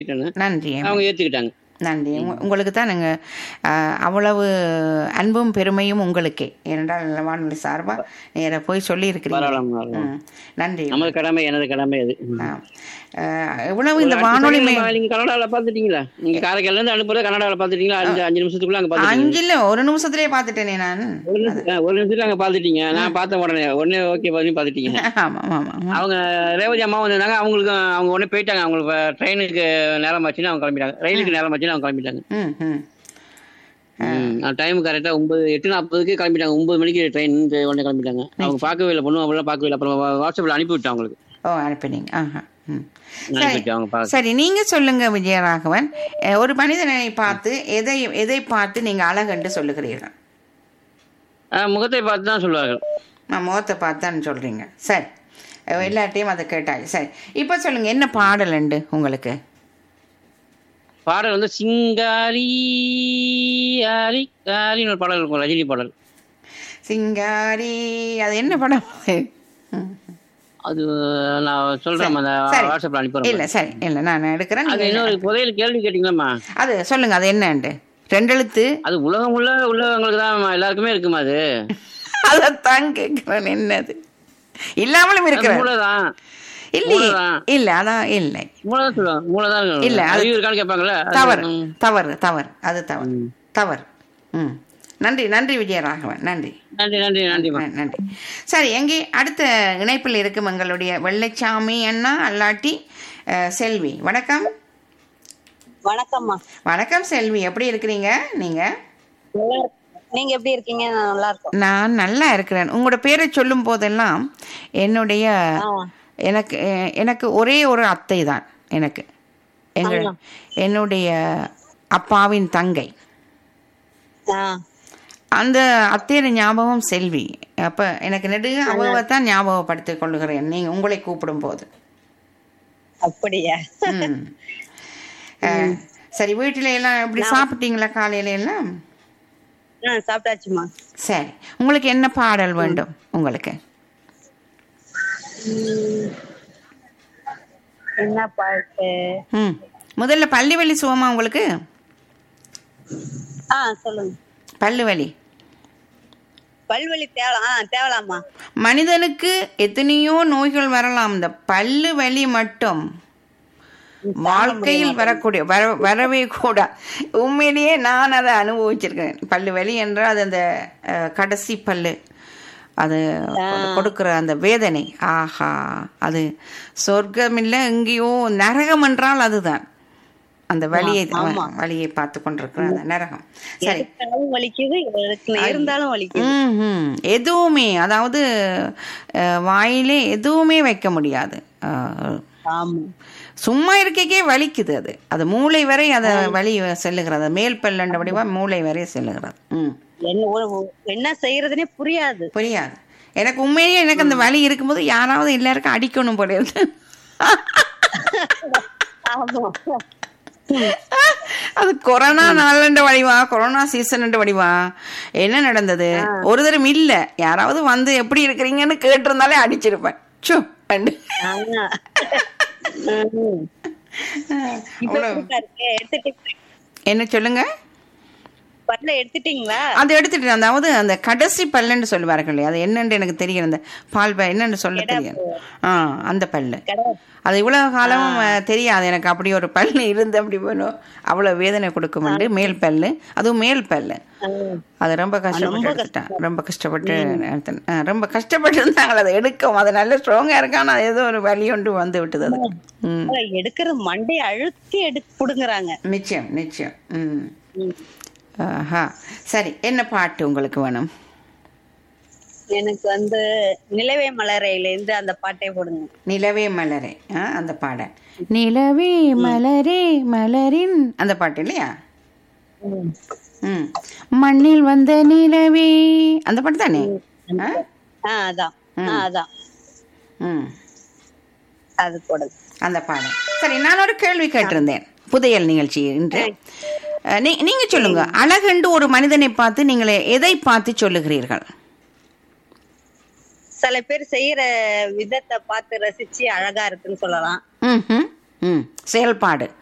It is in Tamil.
நன்றி அவங்க ஏத்துக்கிட்டாங்க நன்றி உங்க- உங்களுக்கு தான் நாங்கள் அவ்வளவு அன்பும் பெருமையும் உங்களுக்கே ஏனென்றால் வானொலி சார்பா நேர போய் சொல்லியிருக்கிறீங்க பரவாயில்ல, பரவாயில்ல. ம். நன்றி நமது கடமை எனது கடமை அது ஆ. அஹ், எவ்வளவு இந்த வானொலி மே- நீங்க கனடால பாத்துட்டீங்களா நீங்க காரைக்கால்ல இருந்து அனுப்புறது கனடால பாத்துட்டீங்களா அஞ்சு அஞ்சு நிமிஷத்துக்குள்ள அங்க பாத்துட்டீங்க அஞ்சுல ஒரு நிமிஷத்திலே பார்த்துட்டேனே நான் ஒரு நிமிஷம் ஆ, ஒரு நிமிஷத்துல அங்க பாத்துட்டீங்க நான் பார்த்த உடனே உடனே ஓகே பண்ணி பாத்துட்டீங்க ஆமா ஆமா ஆமா அவங்க ரேவதி அம்மா வந்திருந்தாங்க அவங்களுக்கு அவங்க உடனே போயிட்டாங்க அவங்களுக்கு ட்ரெயினுக்கு நேரம் ஆச்சுன்னு அவங்க கிளம்பிட்டாங்க ரயிலுக்கு நேரம் ஆச்சுன்னு அவங்க கிளம்பிட்டாங்க ம் ம் டைம் கரெக்டா ஒன்பது எட்டு நாற்பதுக்கு கிளம்பிட்டாங்க ஒன்பது மணிக்கு ட்ரெயின் உடனே கிளம்பிட்டாங்க அவங்க பார்க்கவே இல்லை பொண்ணு அவங்களாம் பார்க்கவே இல்லை அப்புறம் வா- வாட்ஸ்அப்ல அனுப்பி விட்டேன் அவங்களுக்கு ஓ அனுப்பினீங்க ஆஹா ம் அனுப்பி சரி விட்டேன் அவங்க பார்க்க சரி நீங்க சொல்லுங்க விஜயராகவன் அஹ், ஒரு மனிதனை பார்த்து எதை எதை பார்த்து நீங்க அழகென்று சொல்லுகிறீர்கள் ஆ, முகத்தை பார்த்து தான் சொல்லுவார்கள் நான் முகத்தை பார்த்து தான் சொல்றீங்க சரி அஹ், எல்லார்ட்டையும் அதை கேட்டாச்சு சரி இப்போ சொல்லுங்க என்ன பாடல் உண்டு உங்களுக்கு பாடல் வந்து சிங்காரி ஆரி ஆரின்னு ஒரு பாடல் இருக்கும் ரஜினி பாடல் சிங்காரி அது என்ன படம் ம். அது நான் சொல்றேன் அந்த சரி. வாட்ஸ்அப்ல அனுப்பிடுறேன் இல்ல சரி இல்ல நான் எடுக்கிறேன் அது நீங்க- இன்னொரு புதையல் கேள்வி கேட்டீங்களாம்மா அது சொல்லுங்க அது என்னண்டு ரெண்டு எழுத்து அது உலகம் உள்ள உள்ளவங்களுக்கு தான் எல்லாருக்குமே இருக்குமா அது அதைத்தான் கேட்கிறேன் என்னது இல்லாமலும் இருக்கிறேன் மூளைதான் இல்லையே மூளைதான். இல்ல அதான் இல்லை மூளைதான் சொல்லுவாங்க மூளைதான் இல்ல, இல்ல அது- அறிவு இருக்கான்னு கேட்பாங்கல்ல அது- தவறு ம். தவறு தவறு அது தவறு தவறு ம் நன்றி நன்றி விஜயராகவன் நன்றி நன்றி நன்றி நன்றிம்மா ந- நன்றி சரி எங்கே அடுத்த இணைப்பில் இருக்கும் எங்களுடைய வெள்ளைச்சாமி அண்ணா அல்லாட்டி அஹ், செல்வி வணக்கம் வணக்கம்மா வணக்கம் செல்வி எப்படி இருக்கிறீங்க நீங்க நல்லா இருக்கு. நீங்க எப்படி இருக்கீங்க நான் நல்லா இருக்கோம் நான் நல்லா இருக்கிறேன் உங்களோட பேரை சொல்லும் போதெல்லாம் என்னுடைய எனக்கு அஹ், எனக்கு ஒரே ஒரு அத்தை தான் எனக்கு எங்கள் என்னுடைய அப்பாவின் தங்கை ஆ அந்த அத்தையோட ஞாபகம் செல்வி அப்ப எனக்கு நெடுக அவவை தான் ஞாபகப்படுத்திக் கொள்ளுகிறேன் நீங்க உங்களை கூப்பிடும் போது அப்படியா ம். அஹ், சரி வீட்டில எல்லாம் எப்படி சாப்பிட்டீங்களா காலையில எல்லாம் ஆ சாப்பிட்டாச்சுமா சரி உங்களுக்கு என்ன பாடல் வேண்டும் உங்களுக்கு என்ன பாட்டு ம் முதல்ல பள்ளி வலி சுகமா உங்களுக்கு ஆ சொல்லுங்க பல்லு வலி பல்வலி தேவலாம் ஆ தேவலாமா மனிதனுக்கு எத்தனையோ நோய்கள் வரலாம் இந்த பல்லு வலி மட்டும் வாழ்க்கையில் வரக்கூடிய வர வரவே கூட உண்மையிலேயே நான் அதை அனுபவிச்சிருக்கேன் பல்லு வலி என்றால் அது அந்த அஹ், கடைசி பல்லு அது கொடுக்கிற அந்த வேதனை ஆஹா அது சொர்க்கம் இல்லை எங்கேயோ நரகம் என்றால் அதுதான் அந்த வலியை வலியை பார்த்து கொண்டிருக்கிற அந்த நரகம் சரி எடுத்தாலும் வலிக்குது எடுக்கல இருந்தாலும் வலிக்குது ம்ஹும். எதுவுமே அதாவது அஹ், வாயிலே எதுவுமே வைக்க முடியாது அஹ், ஆமா சும்மா இருக்கைக்கே வலிக்குது அது அது மூளை வரை அதை வலி செல்லுகிறது மேல் பல்லண்ட வடிவா மூளை வரை செல்லுகிறது ம் என்ன ஒரு- என்ன செய்யறதுனே புரியாது புரியாது எனக்கு உண்மையிலேயே எனக்கு அந்த வலி இருக்கும்போது யாராவது எல்லாருக்கும் அடிக்கணும் போல இருக்கு ஆமா அது கொரோனா நாளண்ட வடிவா கொரோனா சீசன் வடிவா என்ன நடந்தது ஒரு தரம் இல்ல யாராவது வந்து எப்படி இருக்கிறீங்கன்னு கேட்டிருந்தாலே அடிச்சிருப்பேன் சோ ரெண்டு ஆமா ம். இப்ப அவ்வளவு எப்படிக்கா இருக்கு எடுத்துட்டீங்க என்ன சொல்லுங்க பல்ல எடுத்துட்டீங்களா அதை எடுத்துட்டு அதாவது அந்த கடைசி பல்லுன்னு சொல்லுவார்கள் இல்லையா அது என்னன்னு எனக்கு தெரியும் அந்த பால் பல் என்னன்னு சொல்ல தெரியும் ஆ அந்த பல்லு கடை அது இவ்வளவு காலமும் அஹ், தெரியாது எனக்கு அப்படி ஒரு பல்லு இருந்து அப்படி வேணும் அவ்வளவு வேதனை கொடுக்குமெண்டு மேல் பல்லு அதுவும் மேல் பல்லு அது ரொம்ப கஷ்டப்பட்டு எடுத்துட்டேன் ரொம்ப கஷ்டப்பட்டு எடுத்தேன். அஹ், ரொம்ப கஷ்டப்பட்டு இருந்தாங்க அதை எடுக்கவும் அது நல்ல ஸ்ட்ராங்கா இருக்கான ஏதோ ஒரு வலி ஒன்று வந்து விட்டது அது ம் எடுக்கிற மண்டையை அழுத்தி எடு புடுங்குறாங்க நிச்சயம் நிச்சயம் ம் ம். ஆஹா சரி என்ன பாட்டு உங்களுக்கு வேணும் எனக்கு வந்து நிலவே மலரையில இருந்து அந்த பாட்டே போடுங்க நிலவே மலரே ஆ அந்த பாடல் நிலவே மலரே மலரின் அந்த பாட்டு இல்லையா ம் மண்ணில் வந்த நிலவே அந்த பாட்டு தானே ஆ? ஆ அதான் ஆ அதான் ம் அது போடுங்க அந்த பாடல் சரி நான் ஒரு கேள்வி கேட்டிருந்தேன் புதையல் நிகழ்ச்சி இன்று அஹ், நீ நீங்க சொல்லுங்க அழகென்று ஒரு மனிதனை பார்த்து நீங்கள் எதை பார்த்து சொல்லுகிறீர்கள் சில பேர் செய்யற விதத்தை பார்த்து ரசிச்சு அழகா இருக்குன்னு சொல்லலாம் ம் ம் ம் செயல்பாடு